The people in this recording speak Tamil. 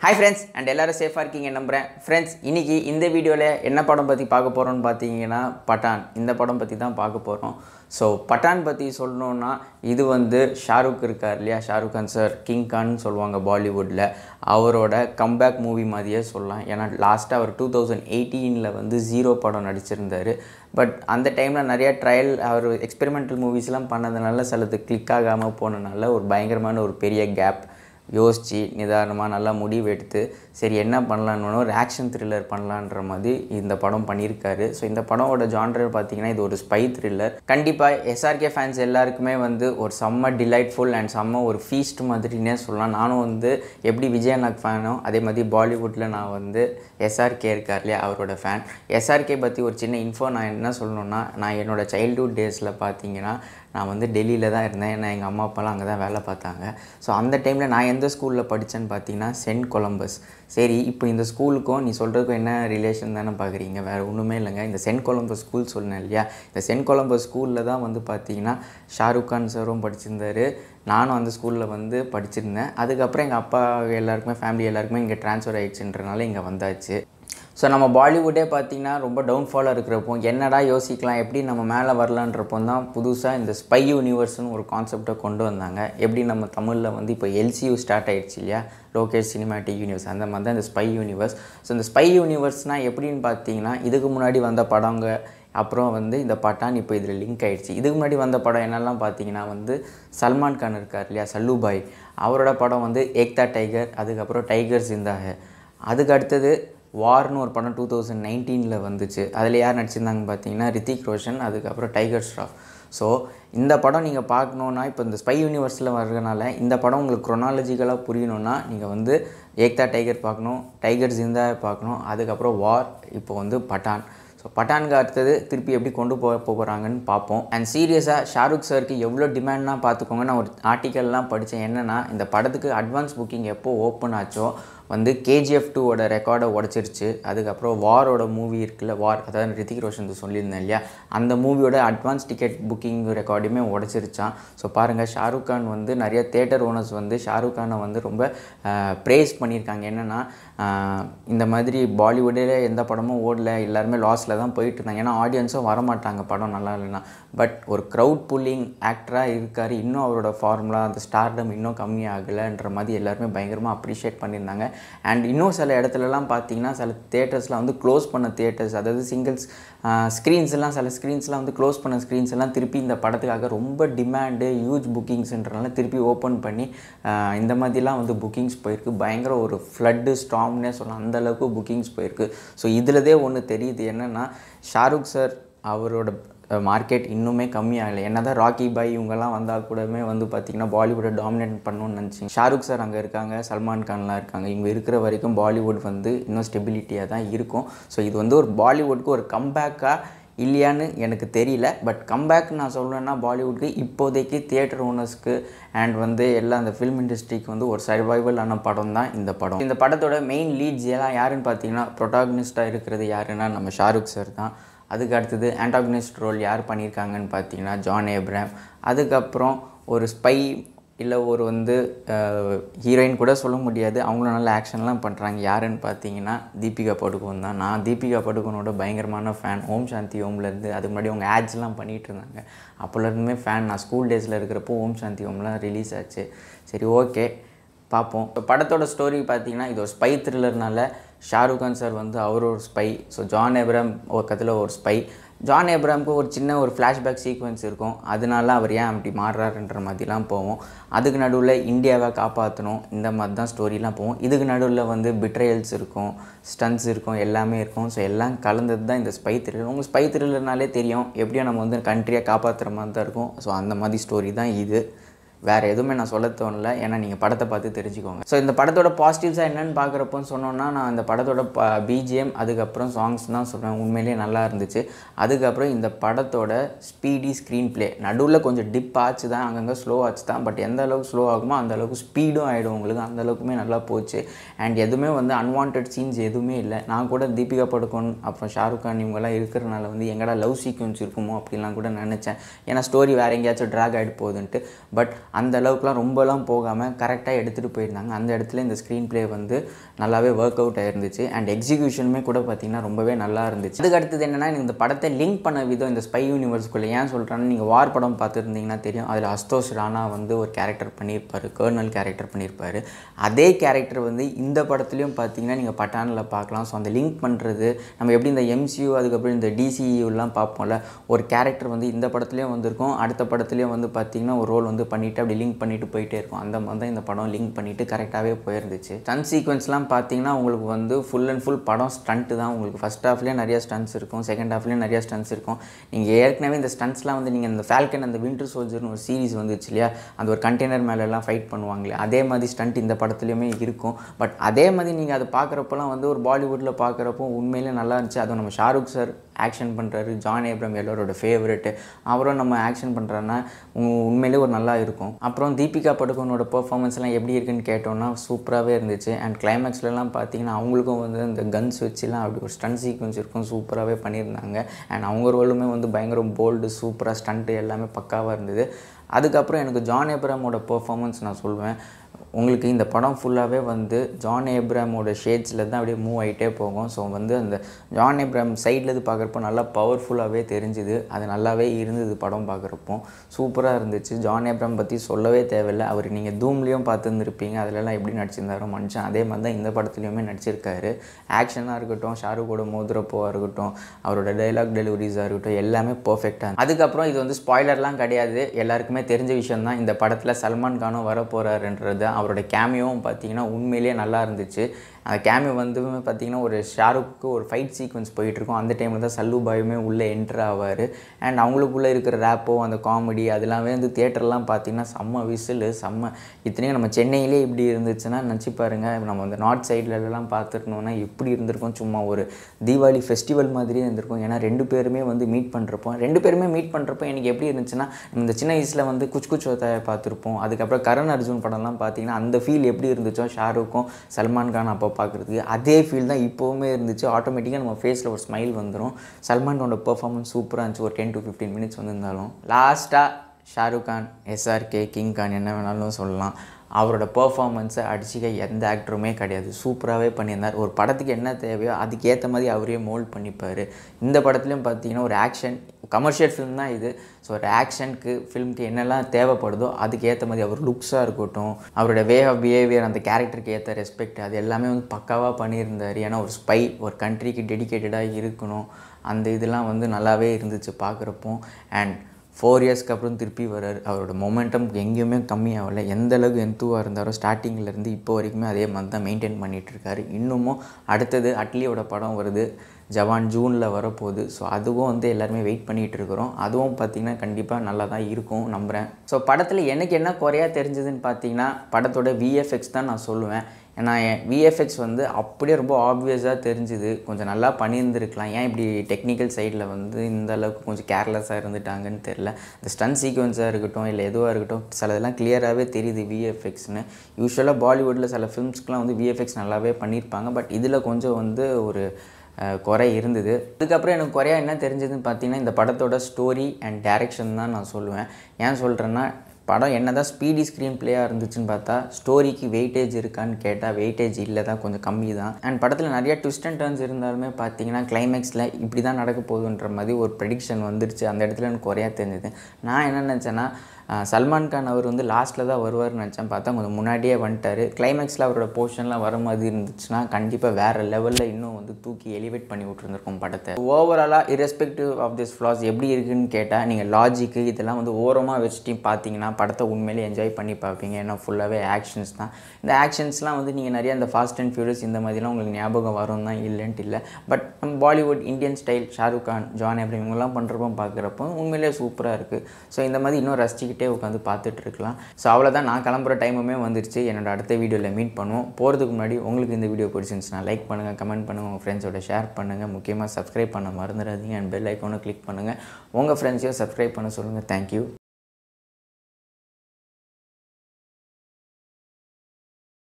ஹாய் ஃப்ரெண்ட்ஸ் அண்ட் எல்லாரும் சேஃபாக இருக்கீங்க நம்புகிறேன் ஃப்ரெண்ட்ஸ் இன்னைக்கு இந்த வீடியோவில் என்ன படம் பற்றி பார்க்க போகிறோம்னு பார்த்தீங்கன்னா பட்டான் இந்த படம் பற்றி தான் பார்க்க போகிறோம் ஸோ பட்டான் பற்றி சொல்லணுன்னா இது வந்து ஷாருக் இருக்கார் இல்லையா ஷாருக் கான் சார் கிங் கான் சொல்லுவாங்க பாலிவுட்டில் அவரோட கம்பேக் மூவி மாதிரியே சொல்லலாம் ஏன்னா லாஸ்ட்டாக அவர் டூ தௌசண்ட் எயிட்டீனில் வந்து ஜீரோ படம் நடிச்சிருந்தார் பட் அந்த டைமில் நிறைய ட்ரையல் அவர் எக்ஸ்பெரிமெண்டல் மூவிஸ்லாம் பண்ணதுனால சிலது கிளிக் ஆகாமல் போனதுனால ஒரு பயங்கரமான ஒரு பெரிய கேப் யோசித்து நிதானமாக நல்லா முடிவு எடுத்து சரி என்ன பண்ணலான்னு ஒரு ஆக்ஷன் த்ரில்லர் பண்ணலான்ற மாதிரி இந்த படம் பண்ணியிருக்காரு ஸோ இந்த படமோட ஜான்ரர் பார்த்தீங்கன்னா இது ஒரு ஸ்பை த்ரில்லர் கண்டிப்பாக எஸ்ஆர்கே ஃபேன்ஸ் எல்லாருக்குமே வந்து ஒரு செம்ம டிலைட்ஃபுல் அண்ட் செம்ம ஒரு ஃபீஸ்ட் மாதிரினே சொல்லலாம் நானும் வந்து எப்படி விஜய் அண்ணாக்கு ஃபேனோ அதே மாதிரி பாலிவுட்டில் நான் வந்து எஸ்ஆர்கே இருக்கார் இல்லையா அவரோட ஃபேன் எஸ்ஆர்கே பற்றி ஒரு சின்ன இன்ஃபோ நான் என்ன சொல்லணுன்னா நான் என்னோடய சைல்ட்ஹுட் டேஸில் பார்த்தீங்கன்னா நான் வந்து டெல்லியில் தான் இருந்தேன் ஏன்னா எங்கள் அம்மா அப்பாலாம் அங்கே தான் வேலை பார்த்தாங்க ஸோ அந்த டைமில் நான் எந்த ஸ்கூலில் படித்தேன்னு பார்த்தீங்கன்னா சென்ட் கொலம்பஸ் சரி இப்போ இந்த ஸ்கூலுக்கும் நீ சொல்கிறதுக்கும் என்ன ரிலேஷன் தானே பார்க்குறீங்க வேறு ஒன்றுமே இல்லைங்க இந்த சென்ட் கொலம்பஸ் ஸ்கூல் சொன்னேன் இல்லையா இந்த சென்ட் கொலம்பஸ் ஸ்கூலில் தான் வந்து பார்த்தீங்கன்னா ஷாருக் கான் சாரும் படிச்சிருந்தாரு நானும் அந்த ஸ்கூலில் வந்து படிச்சிருந்தேன் அதுக்கப்புறம் எங்கள் அப்பா எல்லாருக்குமே ஃபேமிலி எல்லாருக்குமே இங்கே ட்ரான்ஸ்ஃபர் ஆகிடுச்சுன்றனால இங்கே வந்தாச்சு ஸோ நம்ம பாலிவுட்டே பார்த்திங்கன்னா ரொம்ப டவுன்ஃபாலாக இருக்கிறப்போ என்னடா யோசிக்கலாம் எப்படி நம்ம மேலே வரலான்றப்போ தான் புதுசாக இந்த ஸ்பை யூனிவர்ஸ்னு ஒரு கான்செப்டை கொண்டு வந்தாங்க எப்படி நம்ம தமிழில் வந்து இப்போ எல்சியூ ஸ்டார்ட் ஆகிடுச்சு இல்லையா லோகேஷ் சினிமேட்டிக் யூனிவர்ஸ் அந்த மாதிரி தான் இந்த ஸ்பை யூனிவர்ஸ் ஸோ இந்த ஸ்பை யூனிவர்ஸ்னால் எப்படின்னு பார்த்தீங்கன்னா இதுக்கு முன்னாடி வந்த படங்க அப்புறம் வந்து இந்த பட்டான் இப்போ இதில் லிங்க் ஆகிடுச்சு இதுக்கு முன்னாடி வந்த படம் என்னெல்லாம் பார்த்தீங்கன்னா வந்து சல்மான் கான் இருக்கார் இல்லையா சல்லுபாய் அவரோட படம் வந்து ஏக்தா டைகர் அதுக்கப்புறம் டைகர் ஜிந்தாக அதுக்கு அடுத்தது வார்னு ஒரு படம் டூ தௌசண்ட் நைன்டீனில் வந்துச்சு அதில் யார் நடிச்சிருந்தாங்க பார்த்தீங்கன்னா ரித்திக் ரோஷன் அதுக்கப்புறம் டைகர் ஸ்ராஃப் ஸோ இந்த படம் நீங்கள் பார்க்கணுன்னா இப்போ இந்த ஸ்பை யூனிவர்ஸில் வர்றதுனால இந்த படம் உங்களுக்கு க்ரொனாலஜிக்கலாக புரியணுன்னா நீங்கள் வந்து ஏக்தா டைகர் பார்க்கணும் டைகர் ஜிந்தா பார்க்கணும் அதுக்கப்புறம் வார் இப்போ வந்து பட்டான் ஸோ பட்டானுக்கு அடுத்தது திருப்பி எப்படி கொண்டு போக போகிறாங்கன்னு பார்ப்போம் அண்ட் சீரியஸாக ஷாருக் சாருக்கு எவ்வளோ டிமாண்ட்னா பார்த்துக்கோங்க நான் ஒரு ஆர்டிக்கல்லாம் படித்தேன் என்னென்னா இந்த படத்துக்கு அட்வான்ஸ் புக்கிங் எப்போ ஓப்பன் ஆச்சோ வந்து கேஜிஎஃப் டூவோட ரெக்கார்டை உடச்சிருச்சு அதுக்கப்புறம் வாரோட மூவி இருக்குல்ல வார் அதாவது ரித்திக் ரோஷன் சொல்லியிருந்தேன் இல்லையா அந்த மூவியோட அட்வான்ஸ் டிக்கெட் புக்கிங் ரெக்கார்டையுமே உடச்சிருச்சான் ஸோ பாருங்கள் ஷாருக் கான் வந்து நிறைய தேட்டர் ஓனர்ஸ் வந்து ஷாருக் கானை வந்து ரொம்ப ப்ரேஸ் பண்ணியிருக்காங்க என்னென்னா இந்த மாதிரி பாலிவுட்டில் எந்த படமும் ஓடல எல்லாருமே லாஸில் தான் போயிட்டு இருந்தாங்க ஏன்னா ஆடியன்ஸும் வரமாட்டாங்க படம் நல்லா இல்லைன்னா பட் ஒரு க்ரௌட் புல்லிங் ஆக்டராக இருக்கார் இன்னும் அவரோட ஃபார்முலா அந்த ஸ்டார்டம் இன்னும் கம்மியாகலைன்ற மாதிரி எல்லாருமே பயங்கரமாக அப்ரிஷியேட் பண்ணியிருந்தாங்க அண்ட் இன்னும் சில இடத்துலலாம் பார்த்தீங்கன்னா சில தேட்டர்ஸ்லாம் வந்து க்ளோஸ் பண்ண தேட்டர்ஸ் அதாவது சிங்கிள்ஸ் ஸ்க்ரீன்ஸ் எல்லாம் சில ஸ்க்ரீன்ஸ்லாம் வந்து க்ளோஸ் பண்ண ஸ்க்ரீன்ஸ் எல்லாம் திருப்பி இந்த படத்துக்காக ரொம்ப டிமாண்டு ஹியூஜ் புக்கிங்ஸ்ன்றனால திருப்பி ஓப்பன் பண்ணி இந்த மாதிரிலாம் வந்து புக்கிங்ஸ் போயிருக்கு பயங்கர ஒரு ஃப்ளட்டு ஸ்டாம்னே சொல்லலாம் அந்தளவுக்கு புக்கிங்ஸ் போயிருக்கு ஸோ இதில்தே ஒன்று தெரியுது என்னென்னா ஷாருக் சார் அவரோட மார்க்கெட் இன்னுமே கம்மியாகலை என்ன தான் ராக்கி பாய் இவங்கெல்லாம் வந்தால் கூடமே வந்து பார்த்திங்கன்னா பாலிவுட்டை டாமினேட் பண்ணணும்னு நினச்சிங்க ஷாருக் சார் அங்கே இருக்காங்க சல்மான் கான்லாம் இருக்காங்க இவங்க இருக்கிற வரைக்கும் பாலிவுட் வந்து இன்னும் ஸ்டெபிலிட்டியாக தான் இருக்கும் ஸோ இது வந்து ஒரு பாலிவுட்க்கு ஒரு கம்பேக்காக இல்லையான்னு எனக்கு தெரியல பட் கம்பேக் நான் சொல்லணுன்னா பாலிவுட்க்கு இப்போதைக்கு தியேட்டர் ஓனர்ஸ்க்கு அண்ட் வந்து எல்லா அந்த ஃபிலிம் இண்டஸ்ட்ரிக்கு வந்து ஒரு சர்வைவலான படம் தான் இந்த படம் இந்த படத்தோட மெயின் லீட்ஸ் எல்லாம் யாருன்னு பார்த்தீங்கன்னா ப்ரொட்டாகனிஸ்ட்டாக இருக்கிறது யாருன்னா நம்ம ஷாருக் சார் தான் அதுக்கு அடுத்தது ஆண்டாகனிஸ்ட் ரோல் யார் பண்ணியிருக்காங்கன்னு பார்த்தீங்கன்னா ஜான் ஏப்ராம் அதுக்கப்புறம் ஒரு ஸ்பை இல்லை ஒரு வந்து ஹீரோயின் கூட சொல்ல முடியாது அவங்களும் நல்ல ஆக்ஷன்லாம் பண்ணுறாங்க யாருன்னு பார்த்தீங்கன்னா தீபிகா படுகோன் தான் நான் தீபிகா படுகோனோட பயங்கரமான ஃபேன் ஓம் சாந்தி ஓம்லேருந்து அதுக்கு முன்னாடி அவங்க ஆட்ஸ்லாம் பண்ணிகிட்டு இருந்தாங்க அப்போலேருந்துமே ஃபேன் நான் ஸ்கூல் டேஸில் இருக்கிறப்போ ஓம் சாந்தி ஓம்லாம் ரிலீஸ் ஆச்சு சரி ஓகே பார்ப்போம் இப்போ படத்தோட ஸ்டோரி பார்த்தீங்கன்னா இது ஒரு ஸ்பை த்ரில்லர்னால ஷாருக் கான் சார் வந்து அவர் ஒரு ஸ்பை ஸோ ஜான் ஏப்ராம் பக்கத்தில் ஒரு ஸ்பை ஜான் ஏப்ராம்க்கு ஒரு சின்ன ஒரு ஃப்ளாஷ்பேக் சீக்வன்ஸ் இருக்கும் அதனால அவர் ஏன் அப்படி மாறுறாருன்ற மாதிரிலாம் போவோம் அதுக்கு நடுவில் இந்தியாவை காப்பாற்றணும் இந்த மாதிரி தான் ஸ்டோரிலாம் போவோம் இதுக்கு நடுவில் வந்து பிட்ரையல்ஸ் இருக்கும் ஸ்டன்ஸ் இருக்கும் எல்லாமே இருக்கும் ஸோ எல்லாம் கலந்தது தான் இந்த ஸ்பை த்ரில்லர் உங்கள் ஸ்பை த்ரில்லர்னாலே தெரியும் எப்படியும் நம்ம வந்து கண்ட்ரியை காப்பாற்றுற மாதிரி தான் இருக்கும் ஸோ அந்த மாதிரி ஸ்டோரி தான் இது வேறு எதுவுமே நான் சொல்ல தோணல ஏன்னா நீங்கள் படத்தை பார்த்து தெரிஞ்சுக்கோங்க ஸோ இந்த படத்தோட பாசிட்டிவ்ஸாக என்னென்னு பார்க்குறப்போன்னு சொன்னோன்னா நான் இந்த படத்தோட பிஜிஎம் அதுக்கப்புறம் சாங்ஸ் தான் சொல்கிறேன் உண்மையிலேயே நல்லா இருந்துச்சு அதுக்கப்புறம் இந்த படத்தோட ஸ்பீடி ஸ்க்ரீன் ப்ளே நடுவில் கொஞ்சம் டிப் ஆச்சு தான் அங்கங்கே ஸ்லோ ஆச்சு தான் பட் எந்த அளவுக்கு ஸ்லோ ஆகுமோ அந்த அளவுக்கு ஸ்பீடும் ஆகிடும் உங்களுக்கு அந்த அளவுக்குமே நல்லா போச்சு அண்ட் எதுவுமே வந்து அன்வான்ட் சீன்ஸ் எதுவுமே இல்லை நான் கூட தீபிகா படுகோன் அப்புறம் ஷாருக் கான் இவங்கெல்லாம் இருக்கிறனால வந்து எங்கடா லவ் சீக்வன்ஸ் இருக்குமோ அப்படிலாம் கூட நினச்சேன் ஏன்னா ஸ்டோரி வேறு எங்கேயாச்சும் ட்ராக் ஆகிட்டு போகுதுன்ட்டு பட் அந்த அளவுக்குலாம் ரொம்பலாம் போகாமல் கரெக்டாக எடுத்துகிட்டு போயிருந்தாங்க அந்த இடத்துல இந்த ஸ்க்ரீன் ப்ளே வந்து நல்லாவே ஒர்க் அவுட் ஆயிருந்துச்சு அண்ட் எக்ஸிக்யூஷனுமே கூட பார்த்திங்கன்னா ரொம்பவே நல்லா இருந்துச்சு அதுக்கு அடுத்தது என்னென்னா இந்த படத்தை லிங்க் பண்ண விதம் இந்த ஸ்பை யூனிவர்ஸ்குள்ளே ஏன் சொல்கிறேன்னா நீங்கள் வார் படம் பார்த்துருந்தீங்கன்னா தெரியும் அதில் அஸ்தோஷ் ராணா வந்து ஒரு கேரக்டர் பண்ணியிருப்பார் கர்னல் கேரக்டர் பண்ணியிருப்பார் அதே கேரக்டர் வந்து இந்த படத்துலையும் பார்த்தீங்கன்னா நீங்கள் பட்டானில் பார்க்கலாம் ஸோ அந்த லிங்க் பண்ணுறது நம்ம எப்படி இந்த எம்சியூ அதுக்கப்புறம் இந்த டிசியூலாம் பார்ப்போம்ல ஒரு கேரக்டர் வந்து இந்த படத்துலேயும் வந்திருக்கும் அடுத்த படத்துலேயும் வந்து பார்த்திங்கன்னா ஒரு ரோல் வந்து பண்ணிவிட்டு அப்படி லிங்க் பண்ணிட்டு போயிட்டே இருக்கும் அந்த மாதிரி தான் இந்த படம் லிங்க் பண்ணிவிட்டு கரெக்டாகவே போயிருந்துச்சு ஸ்டன் சீக்வன்ஸ்லாம் பார்த்தீங்கன்னா உங்களுக்கு வந்து ஃபுல் அண்ட் ஃபுல் படம் ஸ்டண்ட்டு தான் உங்களுக்கு ஃபஸ்ட் ஹாஃப்லேயே நிறைய ஸ்டன்ஸ் இருக்கும் செகண்ட் ஹாஃப்லேயும் நிறைய ஸ்டன்ஸ் இருக்கும் நீங்கள் ஏற்கனவே இந்த ஸ்டன்ஸ்லாம் வந்து நீங்கள் இந்த ஃபால்கன் அந்த வின்டர் சோல்ஜர்னு ஒரு சீரிஸ் வந்துச்சு இல்லையா அந்த ஒரு கண்டெய்னர் மேலெல்லாம் ஃபைட் பண்ணுவாங்களே அதே மாதிரி ஸ்டண்ட் இந்த படத்துலையுமே இருக்கும் பட் அதே மாதிரி நீங்கள் அதை பார்க்குறப்பெல்லாம் வந்து ஒரு பாலிவுட்டில் பார்க்குறப்போ உண்மையிலே நல்லா இருந்துச்சு அதுவும் நம்ம ஷாருக் சார் ஆக்ஷன் பண்ணுறாரு ஜான் ஏப்ரம் எல்லாரோட ஃபேவரெட்டு அவரும் நம்ம ஆக்ஷன் பண்ணுறாருன்னா உண்மையிலே ஒரு நல்லா இருக்கும் அப்புறம் தீபிகா படுகோனோட பெர்ஃபார்மன்ஸ்லாம் எப்படி இருக்குன்னு கேட்டோன்னா சூப்பராகவே இருந்துச்சு அண்ட் கிளைமேக்ஸ்லலாம் பார்த்தீங்கன்னா அவங்களுக்கும் வந்து இந்த கன்ஸ் வச்சுலாம் அப்படி ஒரு ஸ்டன் சீக்வன்ஸ் இருக்கும் சூப்பராகவே பண்ணியிருந்தாங்க அண்ட் அவங்க ரோலுமே வந்து பயங்கர போல்டு சூப்பராக ஸ்டண்ட்டு எல்லாமே பக்காவாக இருந்தது அதுக்கப்புறம் எனக்கு ஜான் ஏப்ராமோட பெர்ஃபார்மன்ஸ் நான் சொல்லுவேன் உங்களுக்கு இந்த படம் ஃபுல்லாகவே வந்து ஜான் ஏப்ராமோட ஷேட்ஸில் தான் அப்படியே மூவ் ஆகிட்டே போகும் ஸோ வந்து அந்த ஜான் ஏப்ராம் சைட்லேருந்து பார்க்குறப்போ நல்லா பவர்ஃபுல்லாகவே தெரிஞ்சுது அது நல்லாவே இருந்தது படம் பார்க்குறப்போ சூப்பராக இருந்துச்சு ஜான் ஏப்ராம் பற்றி சொல்லவே தேவையில்லை அவர் நீங்கள் தூம்லேயும் பார்த்துருந்துருப்பீங்க அதிலலாம் எப்படி நடிச்சிருந்தாரோ மனுஷன் அதே மாதிரி தான் இந்த படத்துலையுமே நடிச்சிருக்காரு ஆக்ஷனாக இருக்கட்டும் ஷாருக்கோட மோதிரப்போவாக இருக்கட்டும் அவரோட டைலாக் டெலிவரிஸாக இருக்கட்டும் எல்லாமே பர்ஃபெக்டாக அதுக்கப்புறம் இது வந்து ஸ்பாய்லர்லாம் கிடையாது எல்லாருக்குமே தெரிஞ்ச விஷயம் தான் இந்த படத்தில் சல்மான் கானும் வர போகிறாருன்றது அவரோட கேமியோவும் பார்த்தீங்கன்னா உண்மையிலேயே நல்லா இருந்துச்சு அந்த கேமியோ வந்து பார்த்திங்கன்னா ஒரு ஷாருக்கு ஒரு ஃபைட் சீக்வன்ஸ் போயிட்டுருக்கும் அந்த டைமில் தான் சல்லு பாயுமே உள்ளே என்ட்ரு ஆவார் அண்ட் அவங்களுக்குள்ளே இருக்கிற ரேப்போ அந்த காமெடி அதெல்லாமே வந்து தியேட்டர்லாம் பார்த்திங்கன்னா செம்ம விசில் செம்ம இத்தனையும் நம்ம சென்னையிலே இப்படி இருந்துச்சுன்னா நினச்சி பாருங்கள் நம்ம அந்த நார்த் சைட்லலாம் பார்த்துருந்தோம்னா எப்படி இருந்திருக்கும் சும்மா ஒரு தீபாவளி ஃபெஸ்டிவல் மாதிரியே இருந்திருக்கும் ஏன்னா ரெண்டு பேருமே வந்து மீட் பண்ணுறப்போ ரெண்டு பேருமே மீட் பண்ணுறப்போ எனக்கு எப்படி இருந்துச்சுன்னா இந்த சின்ன வயசில் வந்து குச் குச் ஹோத்தாயை பார்த்துருப்போம் அதுக்கப்புறம் கரண் அர்ஜுன் படம்லாம் பார்த்தீங்கன்னா அந்த ஃபீல் எப்படி இருந்துச்சோ ஷாருக்கும் சல்மான் கான் அப்போ பார்க்குறதுக்கு அதே ஃபீல் தான் இப்போவுமே இருந்துச்சு ஆட்டோமேட்டிக்காக நம்ம ஃபேஸில் ஒரு ஸ்மைல் வந்துடும் சல்மானோட பெர்ஃபார்மன்ஸ் சூப்பராக இருந்துச்சு ஒரு டென் டு ஃபிஃப்டீன் மினிட்ஸ் வந்திருந்தாலும் லாஸ்ட்டாக ஷாருக் கான் எஸ்ஆர்கே கிங் கான் என்ன வேணாலும் சொல்லலாம் அவரோட பெர்ஃபார்மன்ஸை அடிச்சிக்க எந்த ஆக்டருமே கிடையாது சூப்பராகவே பண்ணியிருந்தார் ஒரு படத்துக்கு என்ன தேவையோ அதுக்கேற்ற மாதிரி அவரே மோல்ட் பண்ணிப்பார் இந்த படத்துலையும் பார்த்தீங்கன்னா ஒரு ஆக்ஷன் கமர்ஷியல் ஃபிலிம் தான் இது ஸோ ஒரு ஆக்ஷனுக்கு ஃபிலிம்க்கு என்னெல்லாம் தேவைப்படுதோ அதுக்கு ஏற்ற மாதிரி அவர் லுக்ஸாக இருக்கட்டும் அவரோட வே ஆஃப் பிஹேவியர் அந்த கேரக்டருக்கு ஏற்ற ரெஸ்பெக்ட் அது எல்லாமே வந்து பக்காவாக பண்ணியிருந்தார் ஏன்னா ஒரு ஸ்பை ஒரு கண்ட்ரிக்கு டெடிக்கேட்டடாக இருக்கணும் அந்த இதெல்லாம் வந்து நல்லாவே இருந்துச்சு பார்க்குறப்போ அண்ட் ஃபோர் இயர்ஸ்க்கு அப்புறம் திருப்பி வர்றார் அவரோட மொமெண்டம் எங்கேயுமே கம்மியாகல எந்த அளவுக்கு எந்துவாக இருந்தாரோ ஸ்டார்டிங்லேருந்து இப்போ வரைக்குமே அதே மாதிரி தான் மெயின்டைன் பண்ணிகிட்ருக்காரு இன்னமும் அடுத்தது அட்லியோட படம் வருது ஜவான் ஜூனில் வரப்போகுது ஸோ அதுவும் வந்து எல்லாருமே வெயிட் பண்ணிகிட்டு இருக்கிறோம் அதுவும் பார்த்திங்கன்னா கண்டிப்பாக நல்லா தான் இருக்கும் நம்புகிறேன் ஸோ படத்தில் எனக்கு என்ன குறையாக தெரிஞ்சதுன்னு பார்த்தீங்கன்னா படத்தோட விஎஃப்எக்ஸ் தான் நான் சொல்லுவேன் ஏன்னா விஎஃப்எக்ஸ் வந்து அப்படியே ரொம்ப ஆப்வியஸாக தெரிஞ்சுது கொஞ்சம் நல்லா பண்ணியிருந்துருக்கலாம் ஏன் இப்படி டெக்னிக்கல் சைடில் வந்து இந்த அளவுக்கு கொஞ்சம் கேர்லெஸ்ஸாக இருந்துட்டாங்கன்னு தெரில இந்த ஸ்டன் சீக்வன்ஸாக இருக்கட்டும் இல்லை எதுவாக இருக்கட்டும் சிலதெல்லாம் கிளியராகவே தெரியுது விஎஃப்எக்ஸ்னு யூஸ்வலாக பாலிவுட்டில் சில ஃபிலிம்ஸ்க்குலாம் வந்து விஎஃப்எக்ஸ் நல்லாவே பண்ணியிருப்பாங்க பட் இதில் கொஞ்சம் வந்து ஒரு அஹ், குறை இருந்தது அதுக்கப்புறம் எனக்கு குறையா என்ன தெரிஞ்சதுன்னு பார்த்தீங்கன்னா இந்த படத்தோட ஸ்டோரி அண்ட் டைரக்ஷன் தான் நான் சொல்லுவேன் ஏன் சொல்கிறேன்னா படம் என்ன தான் ஸ்பீடி ஸ்க்ரீன் பிளேயாக இருந்துச்சுன்னு பார்த்தா ஸ்டோரிக்கு வெயிட்டேஜ் இருக்கான்னு கேட்டால் வெயிட்டேஜ் இல்லை தான் கொஞ்சம் கம்மி தான் அண்ட் படத்தில் நிறைய ட்விஸ்ட் அண்ட் டர்ன்ஸ் இருந்தாலுமே பார்த்தீங்கன்னா கிளைமேக்ஸில் இப்படி தான் நடக்க போகுதுன்ற மாதிரி ஒரு ப்ரெடிக்ஷன் வந்துருச்சு அந்த இடத்துல எனக்கு குறையா தெரிஞ்சது நான் என்ன நினச்சேன்னா அஹ், சல்மான் கான் அவர் வந்து லாஸ்ட்டில் தான் வருவார்னு நினச்சேன் பார்த்தா கொஞ்சம் முன்னாடியே வந்துட்டார் கிளைமேக்ஸில் அவரோட போர்ஷன்லாம் வர மாதிரி இருந்துச்சுன்னா கண்டிப்பாக வேறு லெவலில் இன்னும் வந்து தூக்கி எலிவேட் பண்ணி விட்டுருந்துருக்கும் படத்தை ஓவராலாக irrespective ஆஃப் திஸ் ஃப்ளாஸ் எப்படி இருக்குன்னு கேட்டால் நீங்கள் லாஜிக்கு இதெல்லாம் வந்து ஓரமாக வச்சுட்டு பார்த்தீங்கன்னா படத்தை உண்மையிலே என்ஜாய் பண்ணி பார்ப்பீங்க ஏன்னா ஃபுல்லாகவே ஆக்ஷன்ஸ் தான் இந்த ஆக்ஷன்ஸ்லாம் வந்து நீங்கள் நிறைய இந்த ஃபாஸ்ட் அண்ட் ஃபியூரியஸ் இந்த மாதிரிலாம் உங்களுக்கு ஞாபகம் வரும் தான் இல்லைன்ட்டு இல்லை பட் நம்ம பாலிவுட் இந்தியன் ஸ்டைல் ஷாருக் கான் ஜான் ஏப்ரம் இவங்கெல்லாம் பண்ணுறப்போ பார்க்குறப்போ உண்மையிலே சூப்பராக இருக்குது ஸோ இந்த மாதிரி இன்னும் ரசிச்சுக்கிட்டே உட்காந்து பார்த்துட்டு இருக்கலாம் ஸோ அவ்வளோதான் நான் கிளம்புற டைமுமே வந்துருச்சு என்னோட அடுத்த வீடியோவில் மீட் பண்ணுவோம் போகிறதுக்கு முன்னாடி உங்களுக்கு இந்த வீடியோ பிடிச்சிருந்துச்சுன்னா லைக் பண்ணுங்கள் கமெண்ட் பண்ணுங்கள் உங்கள் ஃப்ரெண்ட்ஸோட ஷேர் பண்ணுங்கள் முக்கியமாக சப்ஸ்கிரைப் பண்ண மறந்துடாதீங்க அண்ட் பெல் ஐக்கானை கிளிக் பண்ணுங்கள் உங்கள் ஃப்ரெண்ட்ஸையும் சப்ஸ்கிரைப் பண்ண சொல்லுங்கள் தேங்க்யூ